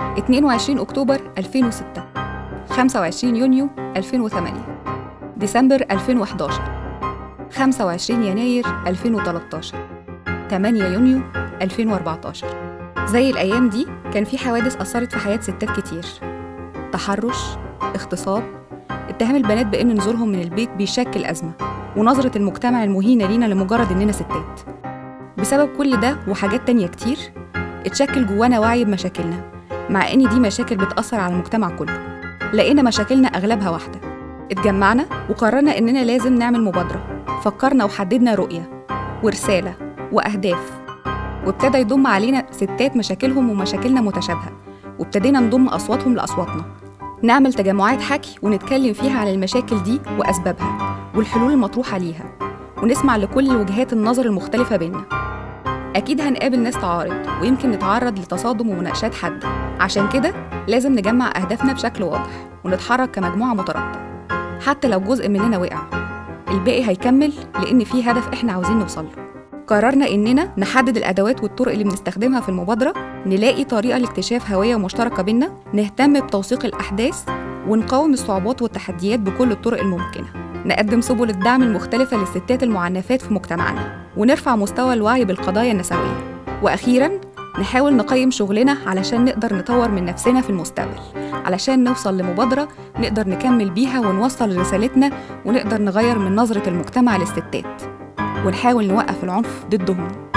22 أكتوبر 2006 25 يونيو 2008 ديسمبر 2011 25 يناير 2013 8 يونيو 2014 زي الأيام دي كان في حوادث أثرت في حياة ستات كتير تحرش اغتصاب اتهام البنات بأن نزولهم من البيت بيشكل أزمة ونظرة المجتمع المهينة لينا لمجرد إننا ستات بسبب كل ده وحاجات تانية كتير اتشكل جوانا وعي بمشاكلنا مع إن دي مشاكل بتأثر على المجتمع كله لقينا مشاكلنا أغلبها واحدة اتجمعنا وقررنا إننا لازم نعمل مبادرة فكرنا وحددنا رؤية ورسالة وأهداف وابتدى يضم علينا ستات مشاكلهم ومشاكلنا متشابهة وابتدينا نضم أصواتهم لأصواتنا نعمل تجمعات حكي ونتكلم فيها عن المشاكل دي وأسبابها والحلول المطروحة ليها ونسمع لكل وجهات النظر المختلفة بينا أكيد هنقابل ناس تعارض ويمكن نتعرض لتصادم ومناقشات حادة عشان كده لازم نجمع أهدافنا بشكل واضح ونتحرك كمجموعة مترابطة حتى لو جزء مننا وقع الباقي هيكمل لأن في هدف إحنا عاوزين نوصل له قررنا إننا نحدد الأدوات والطرق اللي بنستخدمها في المبادرة نلاقي طريقة لاكتشاف هوية مشتركة بينا نهتم بتوثيق الأحداث ونقاوم الصعوبات والتحديات بكل الطرق الممكنة نقدم سبل الدعم المختلفة للستات المعنفات في مجتمعنا ونرفع مستوى الوعي بالقضايا النسوية وأخيراً نحاول نقيم شغلنا علشان نقدر نطور من نفسنا في المستقبل علشان نوصل لمبادرة نقدر نكمل بيها ونوصل رسالتنا ونقدر نغير من نظرة المجتمع للستات ونحاول نوقف العنف ضدهم